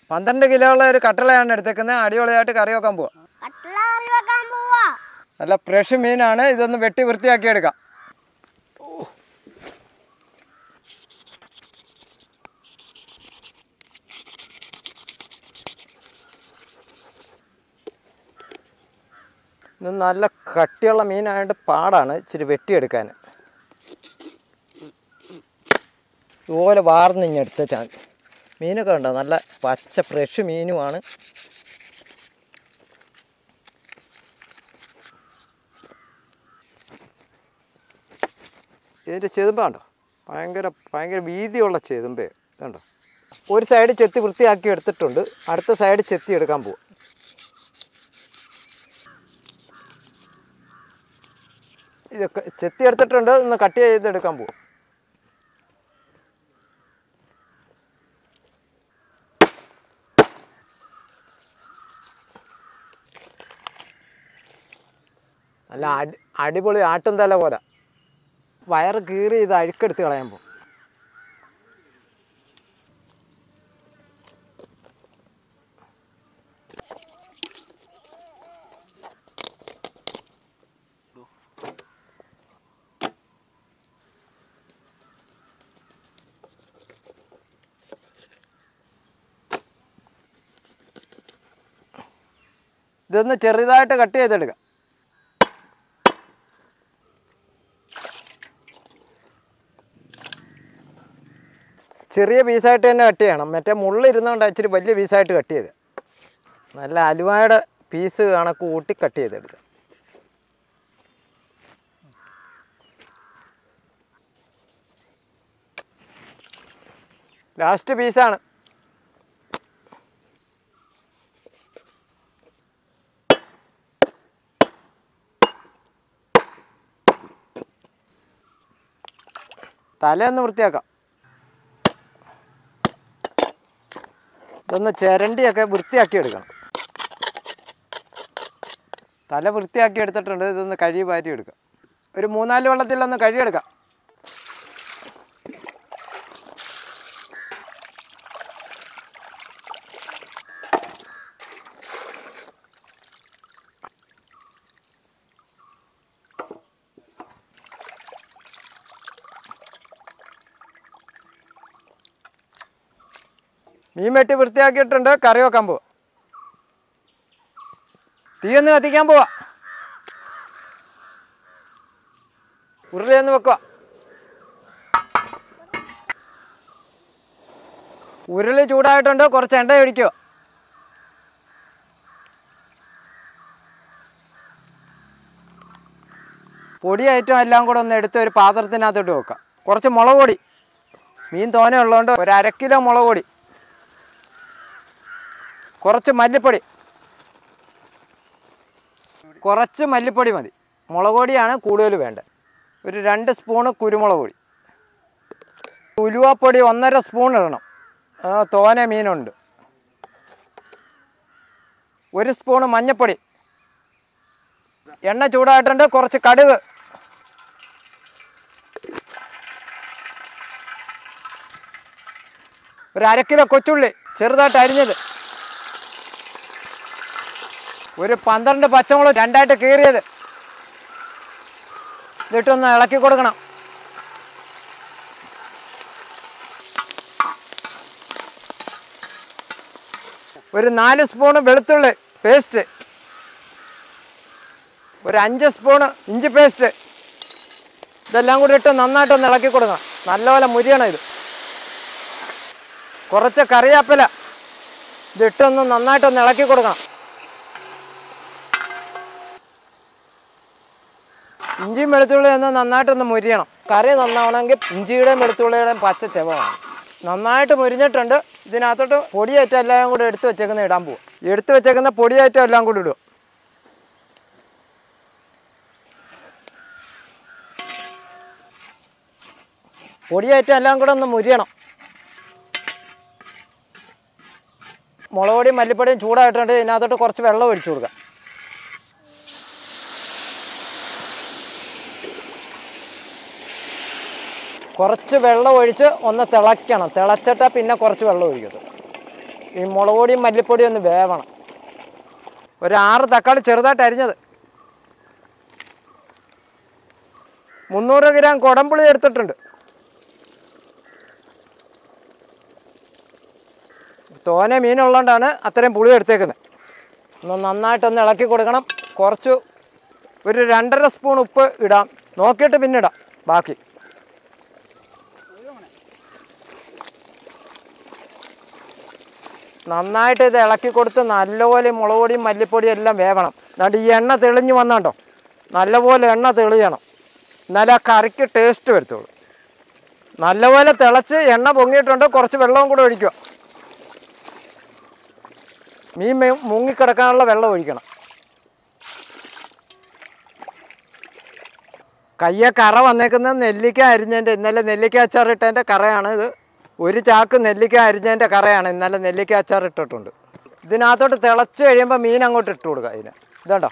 പന്ത്രണ്ട് കിലോ ഉള്ള ഒരു കട്ടളയാണ് എടുത്തേക്കുന്നത് അടിപൊളിയായിട്ട് കറി വെക്കാൻ പോവാം കട്ട്ല കറി വെക്കാൻ പോവാ നല്ല ഫ്രഷ് മീനാണ് ഇതൊന്ന് വെട്ടി വൃത്തിയാക്കി എടുക്കാം ഇത് നല്ല കട്ടിയുള്ള മീനായിട്ട് പാടാണ് ഇച്ചിരി വെട്ടിയെടുക്കാൻ ഇതുപോലെ വാർന്നിഞ്ഞെടുത്താൽ മീനൊക്കെ ഉണ്ടോ നല്ല പച്ച ഫ്രഷ് മീനുമാണ് ഇതിൻ്റെ ചെതുമ്പാണ്ടോ ഭയങ്കര ഭയങ്കര വീതിയുള്ള ചെതുമ്പേ ഇതുണ്ടോ ഒരു സൈഡ് ചെത്തി വൃത്തിയാക്കി എടുത്തിട്ടുണ്ട് അടുത്ത സൈഡ് ചെത്തി എടുക്കാൻ പോവും ഇതൊക്കെ ചെത്തി എടുത്തിട്ടുണ്ട് ഒന്ന് കട്ട് ചെയ്തെടുക്കാൻ പോവും നല്ല അടി അടിപൊളി ആട്ടും തല പോലെ വയറ് കീറി ഇത് അഴുക്കെടുത്ത് കളയാൻ പോകും ഇതൊന്ന് ചെറുതായിട്ട് കട്ട് ചെയ്തെടുക്കാം ചെറിയ പീസായിട്ട് തന്നെ കട്ട് ചെയ്യണം മറ്റേ മുള്ളിരുന്നോണ്ട് ഇച്ചിരി വലിയ പീസായിട്ട് കട്ട് ചെയ്ത് നല്ല അലുവയുടെ പീസ് കണക്ക് കൂട്ടി കട്ട് ചെയ്തെടുക്കുക ലാസ്റ്റ് പീസാണ് തലയൊന്ന് വൃത്തിയാക്കാം ഇതൊന്ന് ചിരണ്ടിയൊക്കെ വൃത്തിയാക്കി എടുക്കണം തല വൃത്തിയാക്കി എടുത്തിട്ടുണ്ട് ഇതൊന്ന് കഴുകി പാറ്റി എടുക്കാം ഒരു മൂന്നാല് വെള്ളത്തിലൊന്ന് കഴുകിയെടുക്കാം മീൻ വെട്ടി വൃത്തിയാക്കിയിട്ടുണ്ട് കറി വെക്കാൻ പോവാ തീ ഒന്ന് കത്തിക്കാൻ പോവാ ഉരുളി ഒന്ന് വെക്കുക ഉരുളി ചൂടായിട്ടുണ്ട് കുറച്ച് എണ്ണ ഒഴിക്കുക പൊടി ഐറ്റം എല്ലാം കൂടെ ഒന്ന് എടുത്ത് ഒരു പാത്രത്തിനകത്തോട്ട് വെക്കാം കുറച്ച് മുളക് പൊടി മീൻ തോനെ ഉള്ളതുകൊണ്ട് ഒരു അര കിലോ മുളക് പൊടി കുറച്ച് മല്ലിപ്പൊടി കുറച്ച് മല്ലിപ്പൊടി മതി മുളക് പൊടിയാണ് കൂടുതൽ വേണ്ടത് ഒരു രണ്ട് സ്പൂണ് കുരുമുളക് പൊടി ഉലുവാപ്പൊടി ഒന്നര സ്പൂൺ ഇടണം ആ, തോനെ മീനുണ്ട് ഒരു സ്പൂണ് മഞ്ഞൾപ്പൊടി എണ്ണ ചൂടായിട്ടുണ്ട് കുറച്ച് കടുക് ഒരു അര കിലോ കൊച്ചുള്ളി ചെറുതായിട്ട് അരിഞ്ഞത് ഒരു പന്ത്രണ്ട് പച്ചമുളക് രണ്ടായിട്ട് കീറിയത് ഇതിട്ടൊന്ന് ഇളക്കി കൊടുക്കണം ഒരു നാല് സ്പൂണ് വെളുത്തുള്ളി പേസ്റ്റ് ഒരു അഞ്ച് സ്പൂണ് ഇഞ്ചി പേസ്റ്റ് ഇതെല്ലാം കൂടി ഇട്ട് നന്നായിട്ടൊന്ന് ഇളക്കി കൊടുക്കണം നല്ലപോലെ മുരിയണം ഇത് കുറച്ച് കറിവേപ്പില ഇതിട്ടൊന്ന് നന്നായിട്ടൊന്ന് ഇളക്കി കൊടുക്കണം ഇഞ്ചിയും വെളുത്തുള്ളിയും ഒന്ന് നന്നായിട്ടൊന്ന് മുരിയണം കറി നന്നാവണമെങ്കിൽ ഇഞ്ചിയുടെയും വെളുത്തുള്ളിയുടെയും പച്ച ചെവമാണ് നന്നായിട്ട് മുരിഞ്ഞിട്ടുണ്ട് ഇതിനകത്തോട്ട് പൊടിയേറ്റം എല്ലാം കൂടി എടുത്തു വെച്ചേക്കുന്ന ഇടാൻ പോവും എടുത്തു വെച്ചേക്കുന്ന പൊടിയേറ്റം എല്ലാം കൂടി ഇടുക പൊടിയേറ്റം എല്ലാം കൂടെ ഒന്ന് മുരിയണം മുളക് പൊടിയും മല്ലിപ്പൊടിയും ചൂടായിട്ടുണ്ട് ഇതിനകത്തോട്ട് കുറച്ച് വെള്ളം ഒഴിച്ചു കൊടുക്കാം കുറച്ച് വെള്ളം ഒഴിച്ച് ഒന്ന് തിളയ്ക്കണം തിളച്ചിട്ട് പിന്നെ കുറച്ച് വെള്ളം ഒഴിക്കത്തു ഈ മുളക് പൊടിയും മല്ലിപ്പൊടിയും ഒന്ന് വേവണം ഒരു ആറ് തക്കാളി ചെറുതായിട്ട് അരിഞ്ഞത് മുന്നൂറ് ഗ്രാം കുടംപുളി എടുത്തിട്ടുണ്ട് തോനെ മീനുള്ളതുകൊണ്ടാണ് അത്രയും പുളി എടുത്തേക്കുന്നത് ഒന്ന് നന്നായിട്ടൊന്ന് ഇളക്കി കൊടുക്കണം കുറച്ച് ഒരു രണ്ടര സ്പൂൺ ഉപ്പ് ഇടാം നോക്കിയിട്ട് പിന്നെ ഇടാം ബാക്കി നന്നായിട്ട് ഇത് ഇളക്കി കൊടുത്ത് നല്ലപോലെ മുളക് പൊടിയും മല്ലിപ്പൊടിയും എല്ലാം വേവണം എന്നിട്ട് ഈ എണ്ണ തെളിഞ്ഞ് വന്നോണ്ടോ നല്ലപോലെ എണ്ണ തെളിയണം എന്നാലേ ആ കറിക്ക് ടേസ്റ്റ് വരത്തുള്ളൂ നല്ലപോലെ തിളച്ച് എണ്ണ പൊങ്ങിയിട്ടുണ്ട് കുറച്ച് വെള്ളവും കൂടെ ഒഴിക്കുക മീൻ മെ- മുങ്ങിക്കിടക്കാനുള്ള വെള്ളം ഒഴിക്കണം കയ്യെ കറ വന്നേക്കുന്നത് നെല്ലിക്ക അരിഞ്ഞതിൻ്റെ ഇന്നലെ നെല്ലിക്ക അച്ചാർ ഇട്ടതിൻ്റെ കറയാണ് ഇത് ഒരു ചാക്ക് നെല്ലിക്ക അരിഞ്ഞതിൻ്റെ കറയാണ് ഇന്നലെ നെല്ലിക്ക അച്ചാർ ഇട്ടിട്ടുണ്ട് ഇതിനകത്തോട്ട് തിളച്ച് കഴിയുമ്പോൾ മീൻ അങ്ങോട്ട് ഇട്ട് കൊടുക്കുക ഇതിന് ഇതുണ്ടോ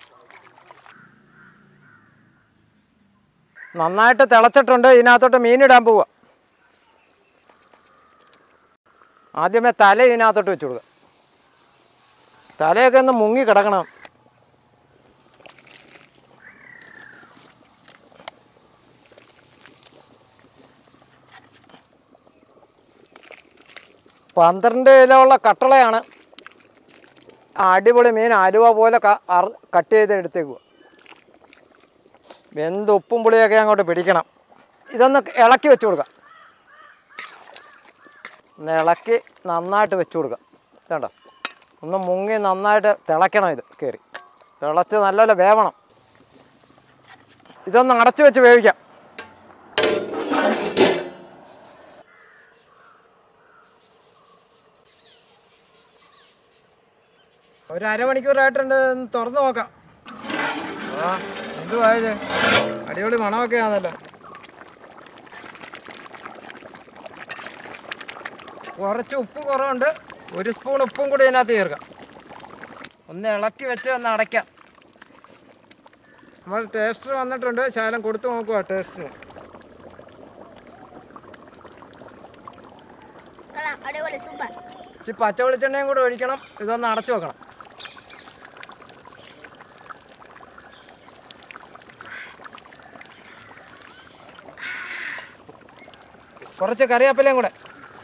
നന്നായിട്ട് തിളച്ചിട്ടുണ്ട് ഇതിനകത്തോട്ട് മീൻ ഇടാൻ പോവുക ആദ്യമേ തല ഇതിനകത്തോട്ട് വെച്ച് കൊടുക്കുക തലയൊക്കെ ഒന്ന് മുങ്ങി കിടക്കണം പന്ത്രണ്ട് കിലോ ഉള്ള കട്ടളയാണ് അടിപൊളി മീൻ അലുവ പോലെ ക- അറ- കട്ട് ചെയ്ത് എടുത്തേക്കുക വെന്ത് ഉപ്പും പുളിയൊക്കെ അങ്ങോട്ട് പിടിക്കണം ഇതൊന്ന് ഇളക്കി വെച്ച് കൊടുക്കാം ഒന്ന് ഇളക്കി നന്നായിട്ട് വെച്ച് കൊടുക്കാം ഇതുണ്ടോ ഒന്ന് മുങ്ങി നന്നായിട്ട് തിളയ്ക്കണം ഇത് കയറി തിളച്ച് നല്ലപോലെ വേവണം ഇതൊന്ന് അടച്ചു വെച്ച് വേവിക്കാം ഒരു അരമണിക്കൂറായിട്ടുണ്ട് ഒന്ന് തുറന്നു നോക്കാം ആ എന്തുവാ ഇത് അടിപൊളി മണമൊക്കെ ആണല്ലോ കുറച്ച് ഉപ്പ് കുറവുണ്ട് ഒരു സ്പൂൺ ഉപ്പും കൂടി ഇതിനകത്ത് ചേർക്കാം ഒന്ന് ഇളക്കി വെച്ച് ഒന്ന് അടയ്ക്കാം നമ്മൾ ടേസ്റ്റർ വന്നിട്ടുണ്ട് ശാലം കൊടുത്തു നോക്കുക ടേസ്റ്റിന് കൊള്ളാം അടിപൊളി സൂപ്പർ ഇച്ചിരി പച്ച വെളിച്ചെണ്ണയും കൂടെ ഒഴിക്കണം ഇതൊന്ന് അടച്ചു വെക്കണം കുറച്ച് കറിവേപ്പിലയും കൂടെ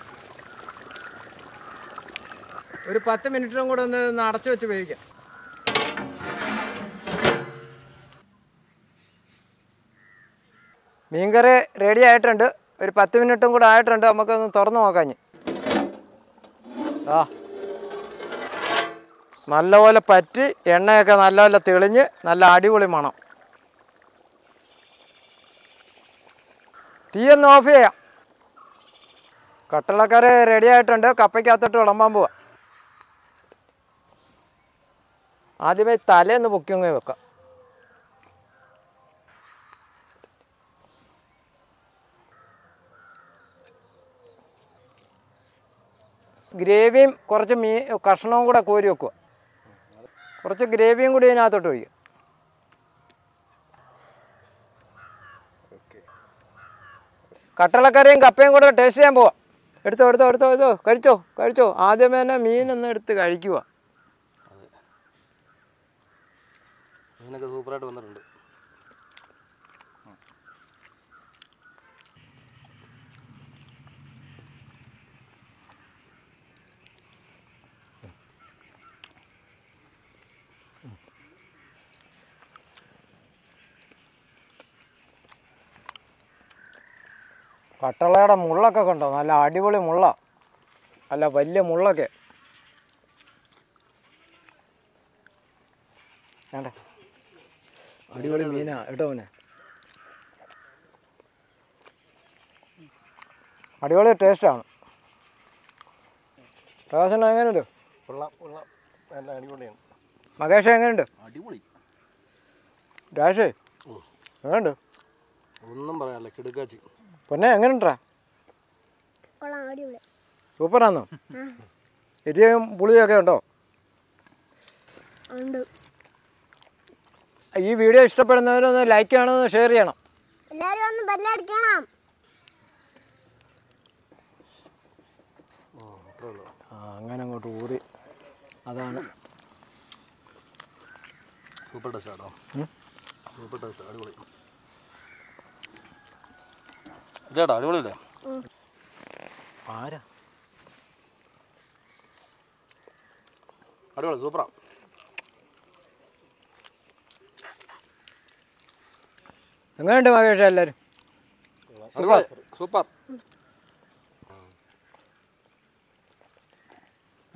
ഒരു പത്ത് മിനിറ്റിനും കൂടെ ഒന്ന് ഒന്ന് അടച്ചു വെച്ച് വേവിക്കാം മീൻകറി റെഡി ആയിട്ടുണ്ട് ഒരു പത്ത് മിനിറ്റും കൂടെ ആയിട്ടുണ്ട് നമുക്കൊന്ന് തുറന്നു നോക്കാം ഇനി ആ നല്ലപോലെ പറ്റി എണ്ണയൊക്കെ നല്ലപോലെ തെളിഞ്ഞ് നല്ല അടിപൊളി മണം തീയൊന്ന് ഓഫ് ചെയ്യാം കട്ടളക്കറി റെഡി ആയിട്ടുണ്ട് കപ്പയ്ക്കകത്തോട്ട് വിളമ്പാൻ പോവാം ആദ്യമേ തലേന്ന് പൊക്കിയൊങ്ങ് വെക്കാം ഗ്രേവിയും കുറച്ച് മീ കഷ്ണവും കൂടെ കോരി വെക്കുക കുറച്ച് ഗ്രേവിയും കൂടി ഇതിനകത്തോട്ട് ഒഴിക്കുക കട്ടളക്കറിയും കപ്പയും കൂടെ ടേസ്റ്റ് ചെയ്യാൻ പോവാം എടുത്തോ എടുത്തോ എടുത്തോ എടുത്തോ കഴിച്ചോ കഴിച്ചോ ആദ്യമേ തന്നെ മീനൊന്ന് എടുത്ത് കഴിക്കുക മീനൊക്കെ സൂപ്പറായിട്ട് വന്നിട്ടുണ്ട് കട്ടളയുടെ മുള്ളൊക്കെ കണ്ടോ നല്ല അടിപൊളി മുള്ള നല്ല വലിയ മുള്ളൊക്കെ വേണ്ടേ അടിപൊളി മീനാ കേട്ടോ മോനെ അടിപൊളി ടേസ്റ്റാണ് പ്രകാശന എങ്ങനെയുണ്ട് കൊള്ളാം കൊള്ളാം നല്ല അടിപൊളിയാണ് മകേഷ് എങ്ങനെയുണ്ട് അടിപൊളി രാഷേ ഉം. എങ്ങനെയുണ്ട് ഒന്നും പറയാനില്ല കിടുക്കാച്ചി പൊന്നെ എങ്ങനെയുണ്ടാ കൊള്ളാം അടിപൊളി സൂപ്പറാന്നോ എരിയും പുളിയൊക്കെ ഉണ്ടോ ഉണ്ട് ഈ വീഡിയോ ഇഷ്ടപ്പെടുന്നവരൊന്ന് ലൈക്ക് ചെയ്യണമെന്ന് ഷെയർ ചെയ്യണം എല്ലാരും ഒന്ന് ബെല്ലടിക്കണം ആ അങ്ങനെ അങ്ങോട്ട് ഊറി സൂപ്പർ ടേസ്റ്റ് ആട്ടോ സൂപ്പർ ടേസ്റ്റ് അടിപൊളി ഇതേട്ടാ അടിപൊളിയല്ലേ ആരാ അടിപൊളി സൂപ്പറാ എങ്ങനെയുണ്ട് മകേഷ് എല്ലാവരും അടിപൊളി സൂപ്പർ